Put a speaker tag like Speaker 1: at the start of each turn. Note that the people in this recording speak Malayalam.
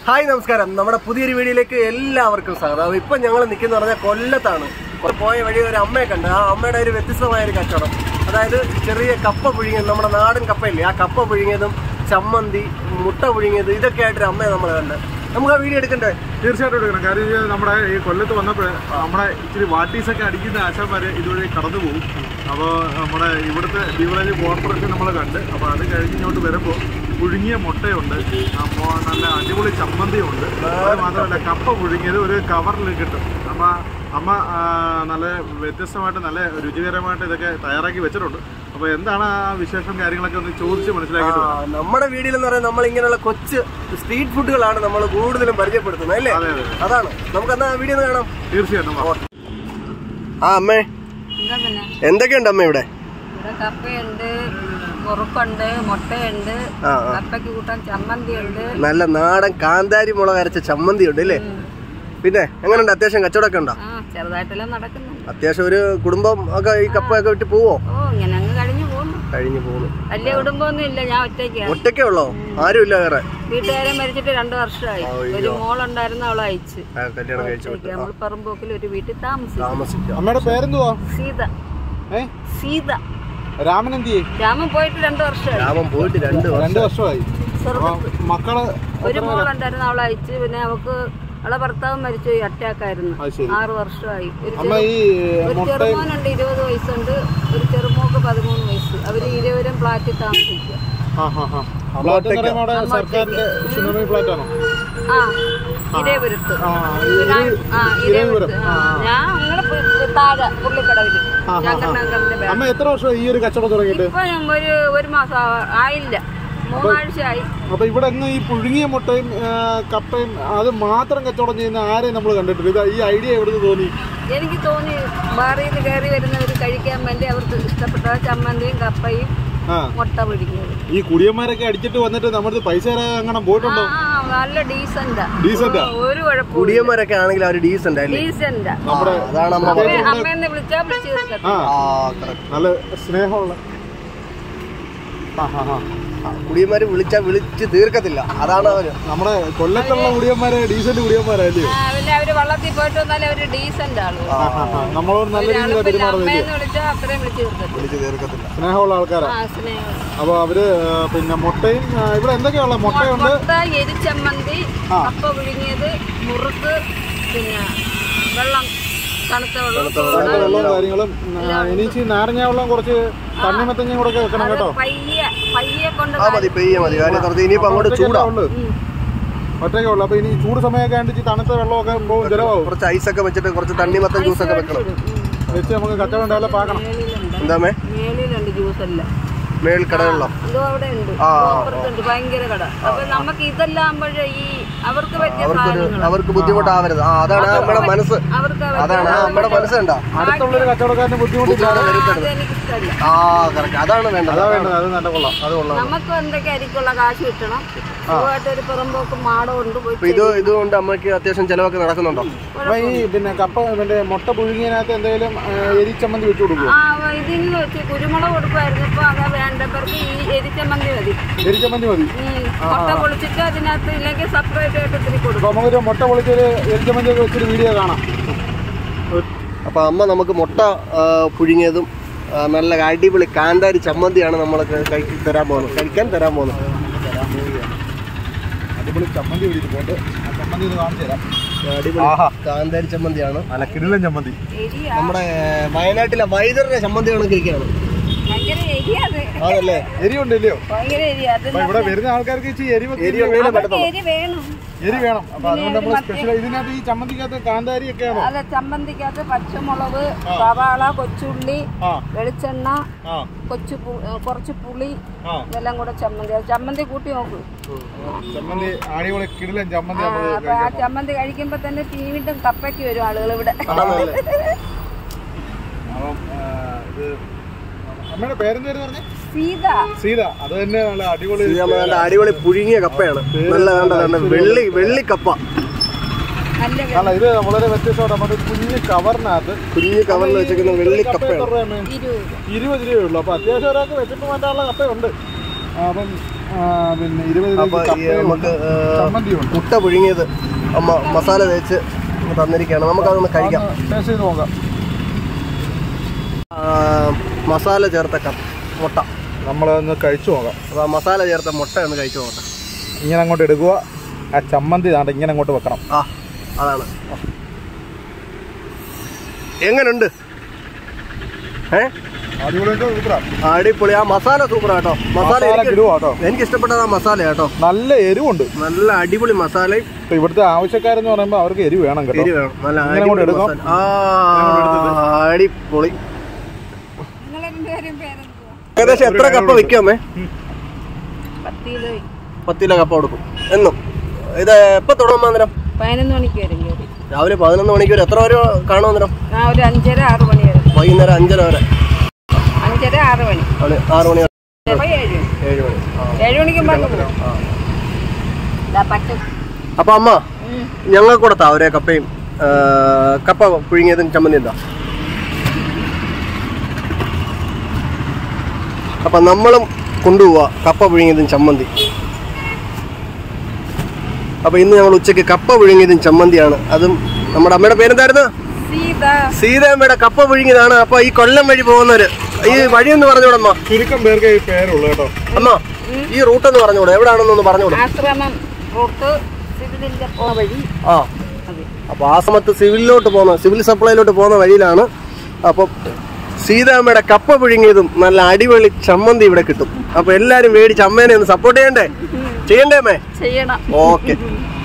Speaker 1: ഹായ് നമസ്കാരം നമ്മുടെ പുതിയൊരു വീഡിയോയിലേക്ക് എല്ലാവർക്കും സ്വാഗതം ഇപ്പൊ ഞങ്ങൾ നിൽക്കുന്ന പറഞ്ഞാൽ കൊല്ലത്താണ് പോയ വഴി ഒരു അമ്മയെ കണ്ട് ആ അമ്മയുടെ ഒരു വ്യത്യസ്തമായ ഒരു കച്ചവടം അതായത് ചെറിയ കപ്പ പുഴുങ്ങിയത് നമ്മുടെ നാടൻ കപ്പയില്ലേ ആ കപ്പ പുഴുങ്ങിയതും ചമ്മന്തി മുട്ട പുഴുങ്ങിയത് ഇതൊക്കെ ആയിട്ടൊരു അമ്മയെ നമ്മൾ കണ്ട് നമുക്ക് ആ വീഡിയോ എടുക്കണ്ടേ
Speaker 2: തീർച്ചയായിട്ടും എടുക്കണം കാര്യം ഇത് നമ്മുടെ ഈ കൊല്ലത്ത് വന്നപ്പോൾ നമ്മുടെ ഇച്ചിരി വാട്ടീസൊക്കെ അടിക്കുന്ന ആശാന്മാര് ഇതുവഴി കടന്നു പോകും അപ്പോൾ നമ്മുടെ ഇവിടുത്തെ ബീവറേജ് കോർപ്പറേഷൻ നമ്മൾ കണ്ട് അപ്പോൾ അത് കഴിഞ്ഞ് ഇങ്ങോട്ട് വരുമ്പോൾ പുഴുങ്ങിയ മുട്ടയുണ്ട് അപ്പോൾ നല്ല അടിപൊളി ചമ്മന്തിയുണ്ട് അത് മാത്രമല്ല കപ്പ പുഴുങ്ങിയത് ഒരു കവറിൽ കിട്ടും അമ്മ അമ്മ ആ, നല്ല വ്യത്യസ്തമായിട്ട് നല്ല രുചികരമായിട്ട് ഇതൊക്കെ തയ്യാറാക്കി വെച്ചിട്ടുണ്ട് അപ്പോൾ എന്താണ് ആ വിശേഷം കാര്യങ്ങളൊക്കെ ഒന്ന് ചോദിച്ച് മനസ്സിലാക്കിയിട്ട്
Speaker 1: ആ, നമ്മുടെ വീഡിയോയിൽ എന്ന് പറയുന്നത് നമ്മൾ ഇങ്ങനെയുള്ള കൊച്ചു സ്ട്രീറ്റ് ഫുഡുകളാണ് നമ്മൾ കൂടുതലും പരിചയപ്പെടുത്തുന്നത് അല്ലേ
Speaker 2: അതെ, അതെ.
Speaker 1: അതാണ് നമുക്ക് എന്നാ വീഡിയോ ഒന്ന് കാണാം
Speaker 2: തീർച്ചയായിട്ടും വാ.
Speaker 1: ആ അമ്മേ
Speaker 3: എന്താ പിന്നെ
Speaker 1: എന്തൊക്കെയുണ്ട് അമ്മ ഇവിടെ
Speaker 3: ഇവിടെ കപ്പയുണ്ട് മുറുക്കുണ്ട് മുട്ടയുണ്ട്
Speaker 1: ആ ആ
Speaker 3: കപ്പയ്ക്ക് കൂട്ടാൻ ചമ്മന്തി ഉണ്ട്
Speaker 1: നല്ല നാടൻ കാന്താരി മുളക് അരച്ച ചമ്മന്തി ഉണ്ട് അല്ലേ പിന്നെ എങ്ങനെയുണ്ട് അത്യാവശ്യം കച്ചവടമൊക്കെ ഉണ്ടോ
Speaker 3: ആ ചെറുതായിട്ടെല്ലാം നടക്കുന്നുണ്ട്
Speaker 1: അത്യാവശ്യം ഒരു കുടുംബം ഒക്കെ ഈ കപ്പയൊക്കെ വിട്ട് പോവോ
Speaker 3: ഓ ഇങ്ങനെ അങ്ങ് കഴിഞ്ഞു പോകുന്നു
Speaker 1: കഴിഞ്ഞു പോകുന്നു
Speaker 3: വലിയ കുടുംബമൊന്നും ഇല്ല ഞാൻ ഒറ്റയ്ക്കാണ്
Speaker 1: ഒറ്റയ്ക്കേ ഉള്ളോ ആരും ഇല്ല വേറെ
Speaker 3: വീട്ടുകാരെ മരിച്ചിട്ട് രണ്ടു വർഷമായി ഒരു മോളുണ്ടായിരുന്ന അവളെ അയച്ച്
Speaker 1: ആ, കല്യാണം കഴിച്ചു
Speaker 3: ഒറ്റയ്ക്ക് നമ്മൾ പറമ്പോക്കിൽ ഒരു വീട്ടിൽ താമസിക്കും
Speaker 1: താമസിക്കാം
Speaker 2: അമ്മയുടെ പേരെന്തുവാ
Speaker 3: സീത
Speaker 2: ഏ
Speaker 3: സീത
Speaker 2: രാമൻ എന്തിയേ
Speaker 3: രാമൻ പോയിട്ട് രണ്ടു വർഷമായി
Speaker 1: രാമൻ പോയിട്ട് രണ്ട് വർഷം
Speaker 2: രണ്ട് വർഷമായി
Speaker 3: ചെറുപ്പത്തിൽ
Speaker 2: മക്കള്
Speaker 3: ഒരു മോളുണ്ടായിരുന്നു അവളെ അയച്ച് പിന്നെ അവക്ക് അവളെ ഭർത്താവ് മരിച്ചു അറ്റാക്ക് ആയിരുന്നു
Speaker 2: അത് ശരി
Speaker 3: ആറ് വർഷമായി ഒരു
Speaker 2: അമ്മ ഈ
Speaker 3: ഒരു ചെറുമോനുണ്ട് ഇരുപത് വയസ്സുണ്ട് ഒരു ചെറുമോക്ക് പതിമൂന്ന് വയസ്സ് അവര് ഇരുവരും ഫ്ലാറ്റിൽ താമസിക്കുക
Speaker 2: ആ, ആ, ആ. ഫ്ലാറ്റ് എന്ന് പറയുമ്പോൾ അവിടെ സർക്കാരിന്റെ സുനാമി ഫ്ലാറ്റ് ആണോ
Speaker 3: ആ ഇരേപുരത്ത്
Speaker 2: ആ,
Speaker 3: ഞാൻ ആ
Speaker 2: ഇരവിപുരം.
Speaker 3: ഇരേപുരത്ത് ആ, ഞാൻ അങ്ങനെ പു- താഴെ പുള്ളിക്കടവില് ഞങ്ങളുടെ
Speaker 2: അമ്മ എത്ര വർഷം ഈ ഒരു കച്ചവടം തുടങ്ങിയിട്ട്
Speaker 3: ഇപ്പൊ ഞാൻ ഒരു ഒരു മാസം ആ- ആയില്ല മൂന്നാഴ്ചയായി
Speaker 2: അപ്പൊ ഇവിടെ അങ്ങ് ഈ പുഴുങ്ങിയ മുട്ടയും ആ, കപ്പയും അത് മാത്രം കച്ചവടം ചെയ്യുന്ന ആരെയും നമ്മൾ കണ്ടിട്ടില്ല ഇത് ഈ ഐഡിയ എവിടുന്ന് തോന്നി
Speaker 3: എനിക്ക് തോന്നി ബാറിയിൽ നിന്ന് കയറി വരുന്നവർ കഴിക്കാൻ വേണ്ടി അവർക്ക് ഇഷ്ടപ്പെട്ട ചമ്മന്തിയും കപ്പയും
Speaker 2: ആ
Speaker 3: മുട്ട പിടിക്കുന്നത്
Speaker 2: ഈ കുടിയന്മാരൊക്കെ അടിച്ചിട്ട് വന്നിട്ട് നമ്മുടെ പൈസ തരാൻ അങ്ങനെ പോയിട്ടുണ്ടോ
Speaker 3: ആ നല്ല ഡീസന്റാ
Speaker 2: ഡീസന്റാ
Speaker 3: ഒരു കുഴപ്പമില്ല
Speaker 1: കുടിയന്മാരൊക്കെ ആണെങ്കിൽ അവർ ഡീസന്റ് അല്ലേ
Speaker 3: ഡീസന്റാ
Speaker 2: നമ്മുടെ
Speaker 1: അതാണ് അമ്മ
Speaker 3: അമ്മ-
Speaker 1: പറഞ്ഞത്
Speaker 3: അമ്മയെന്ന് വിളിച്ചാ വിളിച്ചു തീർക്കട്ടെ
Speaker 2: ആ
Speaker 1: ആ correct.
Speaker 2: നല്ല സ്നേഹമുള്ള ആ ആ ആ
Speaker 1: ആ, കുടിയന്മാര് വിളിച്ചാ വിളിച്ച് തീർക്കത്തില്ല അതാണ് അവര്
Speaker 2: നമ്മുടെ കൊല്ലത്തുള്ള കുടിയന്മാരെ ഡീസന്റ് കുടിയന്മാരല്ലേ
Speaker 3: ആ, പിന്നെ അവര് വള്ളത്തിൽ പോയിട്ട് വന്നാലും അവര് ഡീസന്റ് ആളുകൾ
Speaker 2: ആ, ആ, ആ. നമ്മളോട് നല്ല രീതിയിൽ
Speaker 3: പിന്നെ
Speaker 2: പെരുമാറുന്നില്ലേ
Speaker 3: അമ്മയെന്ന് വിളിച്ചാ അത്രയും വിളിച്ചു തീർക്കട്ടെ
Speaker 1: വിളിച്ച് തീർക്കത്തില്ല
Speaker 2: സ്നേഹമുള്ള ആൾക്കാരാ
Speaker 3: ആ സ്നേഹം
Speaker 2: അപ്പൊ അവര് ആ, പിന്നെ മുട്ടയും ആ, ഇവിടെ എന്തൊക്കെയുള്ള മുട്ടയുണ്ട്
Speaker 3: മുട്ട എരിച്ചമ്മന്തി
Speaker 2: ആ.
Speaker 3: കപ്പ പുഴുങ്ങിയത് മുറുക്ക് പിന്നെ വെള്ളം തണുത്ത വെള്ളം
Speaker 2: തണുത്ത വെള്ളവും കാര്യങ്ങളും ആ, ഇനിച്ച് നാരങ്ങ വെള്ളം കുറച്ച് തണ്ണിമത്തങ്ങയും കൂടെ ഒക്കെ വെക്കണം കേട്ടോ
Speaker 3: പയ്യെ പയ്യെ കൊണ്ട്
Speaker 1: ആ മതി പെയ്യ മതി കാര്യം തുറത്ത് ഇനിയിപ്പോ അങ്ങോട്ട് ചൂടാ
Speaker 2: ഉള്ളു ഒറ്റയ്ക്കേ ഉള്ളു അപ്പൊ ഇനി ഈ ചൂട് സമയമൊക്കെ ആണ്ട് തണുത്ത വെള്ളമൊക്കെ പോകും ജലമാവും
Speaker 1: കുറച്ച് ഐസൊക്കെ വെച്ചിട്ട് കുറച്ച് തണ്ണിമത്തൻ ജ്യൂസൊക്കെ വെക്കണം
Speaker 2: വെച്ച് നമുക്ക് കച്ചവടം ഉണ്ടായാലും പാക്കണം
Speaker 3: മേളിലുണ്ട്
Speaker 1: എന്താമേ
Speaker 3: മേളിലുണ്ട് ജ്യൂസ് എല്ലാം
Speaker 1: മേൽ കടകളിലോ
Speaker 3: എന്തോ അവിടെ ഉണ്ട്
Speaker 1: ആ,
Speaker 3: അപ്പുറത്തുണ്ട് ഭയങ്കര കട അപ്പൊ നമുക്ക് ഇതെല്ലാം ആകുമ്പോഴേ ഈ അവർക്ക് പറ്റിയ
Speaker 1: അവർക്കൊരു
Speaker 3: സാധനങ്ങൾ
Speaker 1: അവർക്ക് ബുദ്ധിമുട്ടാവരുത് ആ അതാണ് നമ്മുടെ മനസ്സ്
Speaker 3: അവർക്ക്
Speaker 1: അതാണ് ആ നമ്മുടെ മനസ്സ് കണ്ടോ
Speaker 2: അടുത്തുള്ളൊരു കച്ചവടക്കാരന് ബുദ്ധിമുട്ടില്ലാതെ
Speaker 3: എനിക്ക് ഇഷ്ടമല്ല
Speaker 1: ആ കറക്റ്റ് അതാണ് വേണ്ടത്
Speaker 2: അതാ വേണ്ടത് അത് നല്ല കൊള്ളാം
Speaker 1: അത് കൊള്ളാം
Speaker 3: നമുക്ക് എന്തൊക്കെ അരിക്കുള്ള കാശ് കിട്ടണം സുഖമായിട്ട് ഒരു പുറമ്പോക്ക് മാടം ഉണ്ട് പോയി
Speaker 1: അപ്പൊ ഇത് ഇതുകൊണ്ട് അമ്മയ്ക്ക് അത്യാവശ്യം ചെലവൊക്കെ നടക്കുന്നുണ്ടോ
Speaker 2: അപ്പൊ ഈ പിന്നെ കപ്പ പിന്നെ മുട്ട പുഴുങ്ങിയതിനകത്ത് എന്തെങ്കിലും ആ, എരിച്ചമ്മന്തി വെച്ച് കൊടുക്കുമോ
Speaker 3: ആ ഇതിന് വെച്ച് കുരുമുളക് കൊടുക്കുമായിരുന്നു ഇപ്പൊ അതാ വേണ്ടവർക്ക് ഈ എരിച്ചമ്മന്തി മതി
Speaker 2: എരിച്ചമ്മന്തി മതി
Speaker 3: ഉം. മുട്ട പൊളിച്ചിട്ട് അതിനകത്ത് ഇല്ലെങ്കിൽ സെപ്പറേറ്റ് ആയിട്ട് ഇത്തിരി കൊടുക്കും
Speaker 2: അപ്പൊ നമുക്കൊരു മുട്ട പൊളിച്ചൊരു എരിച്ചമ്മന്തി ഒക്കെ വെച്ചൊരു വീഡിയോ കാണാം
Speaker 1: അപ്പൊ അമ്മ നമുക്ക് മുട്ട ആ, പുഴുങ്ങിയതും ആ, നല്ല അടിപൊളി കാന്താരി ചമ്മന്തിയാണ് നമ്മൾ കഴിക്കാൻ തരാൻ പോകുന്നത് കഴിക്കാൻ തരാൻ പോകുന്നത്
Speaker 2: അടിപൊളി ചമ്മന്തി പിടിച്ചിട്ടുണ്ട് ആ ചമ്മന്തി ഒന്ന് കാണിച്ചു തരാം
Speaker 1: അടിപൊളി
Speaker 2: ആഹാ.
Speaker 1: കാന്താരി ചമ്മന്തിയാണ്
Speaker 2: നല്ല കിടിലൻ ചമ്മന്തി
Speaker 3: എരിയാ
Speaker 1: നമ്മുടെ വയനാട്ടിലെ വൈദ്യരുടെ ചമ്മന്തി കണക്കിരിക്കുകയാണ്
Speaker 3: ഭയങ്കര എരിയത്
Speaker 1: അതല്ലേ
Speaker 2: എരിവുണ്ട് ഇല്ലയോ
Speaker 3: ഭയങ്കര എരിയാ അത്
Speaker 2: അപ്പൊ ഇവിടെ വരുന്ന ആൾക്കാർക്ക് ഇച്ചിരി എരിവ്
Speaker 1: എരി ഉണ്ടെങ്കിലും പറ്റത്തുള്ളൂ
Speaker 3: എരി വേണം
Speaker 2: എരി വേണം അപ്പൊ അതുകൊണ്ട് നമ്മൾ സ്പെഷ്യൽ ഇതിനകത്ത് ഈ ചമ്മന്തിക്കകത്ത് കാന്താരി ഒക്കെയാണോ
Speaker 3: അല്ല ചമ്മന്തിക്കകത്ത് പച്ചമുളക് സവാള കൊച്ചുള്ളി
Speaker 2: ആ
Speaker 3: വെളിച്ചെണ്ണ
Speaker 2: ആ
Speaker 3: കൊച്ചു പു- ഏ, കുറച്ച് പുളി
Speaker 2: ആ
Speaker 3: ഇതെല്ലാം കൂടെ ചമ്മന്തി അത് ചമ്മന്തി കൂട്ടി നോക്ക്
Speaker 2: ചമ്മന്തി അടിപൊളി കിടിലൻ ചമ്മന്തി
Speaker 3: ആ,
Speaker 2: നമ്മൾ
Speaker 3: അപ്പൊ ആ ചമ്മന്തി കഴിക്കുമ്പോ തന്നെ വീണ്ടും കപ്പയ്ക്ക് വരും ആളുകൾ ഇവിടെ
Speaker 2: അപ്പം ആ, ഇത് അമ്മയുടെ പേരെന്തായിരുന്നു പറഞ്ഞേ
Speaker 3: സീത
Speaker 2: സീത അത് തന്നെ നല്ല അടിപൊളി
Speaker 1: ഇത് നമ്മൾ നല്ല അടിപൊളി പുഴുങ്ങിയ കപ്പയാണ് നല്ല കണ്ട കണ്ട വെള്ളി വെള്ളി കപ്പ
Speaker 3: നല്ല
Speaker 2: അല്ല ഇത് വളരെ വ്യത്യസ്തമാണ് നമ്മുടെ കുഞ്ഞ് കവറിനകത്ത്
Speaker 1: കുഞ്ഞു കവറിൽ വെച്ചിരിക്കുന്ന വെള്ളി
Speaker 2: കപ്പ എത്ര
Speaker 1: കപ്പയാണ്
Speaker 2: രൂപയാണ്
Speaker 3: ഇരുപത്
Speaker 2: ഇരുപത് രൂപയേ ഉള്ളൂ അപ്പൊ അത്യാവശ്യം ഒരാൾക്ക് വെച്ചിട്ട് മാറ്റാനുള്ള കപ്പയുണ്ട് ആ, അപ്പം ആ, പിന്നെ ഇരുപത്
Speaker 1: അപ്പൊ
Speaker 2: രൂപയ്ക്ക്
Speaker 1: ഈ
Speaker 2: കപ്പയും
Speaker 1: നമുക്ക്
Speaker 2: ഉണ്ട്.
Speaker 1: ഏ,
Speaker 2: ചമ്മന്തിയും ഉണ്ട്
Speaker 1: മുട്ട പുഴുങ്ങിയത് അമ്മ മസാല തേച്ച് തന്നിരിക്കുകയാണ് നമുക്കതൊന്ന് കഴിക്കാം
Speaker 2: ടേസ്റ്റ് ചെയ്ത് നോക്കാം
Speaker 1: ആ, മസാല ചേർത്ത കപ്പ മുട്ട
Speaker 2: നമ്മളൊന്ന് കഴിച്ചു നോക്കാം
Speaker 1: അപ്പൊ ആ മസാല ചേർത്ത മുട്ട ഒന്ന് കഴിച്ചു നോക്കട്ടെ
Speaker 2: ഇങ്ങനെ അങ്ങോട്ട് എടുക്കുക ആ ചമ്മന്തി ദാണ്ട് ഇങ്ങനെ അങ്ങോട്ട് വെക്കണം
Speaker 1: ആ അതാണ് എങ്ങനുണ്ട് ഏ
Speaker 2: അടിപൊളിയായിട്ട് സൂപ്പറാ
Speaker 1: അടിപൊളി ആ മസാല സൂപ്പർ കേട്ടോ മസാല
Speaker 2: മസാല
Speaker 1: എനിക്ക്
Speaker 2: കിടുവാ കേട്ടോ
Speaker 1: എനിക്ക് ഇഷ്ടപ്പെട്ടത് ആ മസാല കേട്ടോ
Speaker 2: നല്ല എരിവുണ്ട്
Speaker 1: നല്ല അടിപൊളി മസാലയും
Speaker 2: ഇപ്പൊ ഇവിടുത്തെ ആവശ്യക്കാരെന്ന് പറയുമ്പോൾ അവർക്ക് എരിവ് വേണം കേട്ടോ
Speaker 1: എരി വേണം നല്ല
Speaker 2: ഇങ്ങനെ അങ്ങോട്ട്
Speaker 1: അടിപൊളി
Speaker 2: എടുക്കാം.
Speaker 1: മസാല. ആ അടിപൊളി
Speaker 3: നിങ്ങളെ രണ്ടുപേരും പേരെന്തുവാ
Speaker 1: ഏകദേശം എത്ര കപ്പ വിൽക്കാമേ
Speaker 3: പത്ത് കിലോ
Speaker 1: പത്ത് കിലോ കപ്പ കൊടുക്കും എന്നും ഇത് എപ്പോ തുടങ്ങും അന്നേരം
Speaker 3: പതിനൊന്ന് മണിക്ക് വരും കയറി
Speaker 1: രാവിലെ പതിനൊന്ന് മണിക്ക് വരെ എത്ര വരെ കാണും അന്നേരം
Speaker 3: ആ ഒരു അഞ്ചര ആറ് മണി വരെ
Speaker 1: വൈകുന്നേരം അഞ്ചര വരെ
Speaker 3: അഞ്ചര ആറ് മണി
Speaker 1: ആണ് ആറ് മണി വരെ
Speaker 3: ചിലപ്പോൾ ഏഴ് മണി
Speaker 1: ഏഴ് മണി ആ.
Speaker 3: ഏഴ് മണിക്ക് മുമ്പ് പോകും ദാ പച്ച
Speaker 1: അപ്പൊ അമ്മ
Speaker 3: ഉം.
Speaker 1: ഞങ്ങൾക്ക് കൊടുത്താ ഒരേ കപ്പയും ആ, കപ്പ പുഴുങ്ങിയതും ചമ്മന്തി എന്താ അപ്പൊ നമ്മളും കൊണ്ടുപോവാ കപ്പ പുഴുങ്ങിയതും ചമ്മന്തി അപ്പൊ ഇന്ന് ഞങ്ങൾ ഉച്ചയ്ക്ക് കപ്പ പുഴുങ്ങിയതും ചമ്മന്തിയാണ് അതും നമ്മുടെ അമ്മയുടെ പേരെന്തായിരുന്നു
Speaker 3: സീത
Speaker 1: സീതാമ്മയുടെ കപ്പ പുഴുങ്ങിയതാണ് അപ്പൊ ഈ കൊല്ലം വഴി പോകുന്നവര് ഈ വഴി ഒന്ന് പറഞ്ഞൂടെ അമ്മ
Speaker 2: ചുരുക്കം പേർക്ക് ഈ പേരുള്ളൂ കേട്ടോ
Speaker 1: അമ്മ ഈ റൂട്ട് ഒന്ന് പറഞ്ഞൂടെ എവിടാണെന്നൊന്ന് പറഞ്ഞൂടെ
Speaker 3: ആശ്രമം റൂട്ട് സിവിലിന്റെ പോ വഴി
Speaker 1: ആ
Speaker 3: അതെ
Speaker 1: അപ്പൊ ആ സമയത്ത് സിവിലിലോട്ട് പോകുന്ന സിവിൽ സപ്ലൈയിലോട്ട് പോകുന്ന വഴിയിലാണ് അപ്പൊ സീതാമ്മയുടെ കപ്പ പുഴുങ്ങിയതും നല്ല അടിപൊളി ചമ്മന്തി ഇവിടെ കിട്ടും അപ്പൊ എല്ലാരും മേടിച്ച് അമ്മേനെ ഒന്ന് സപ്പോർട്ട് ചെയ്യണ്ടേ ചെയ്യണ്ടേ അമ്മേ
Speaker 3: ചെയ്യണം
Speaker 1: ഓക്കെ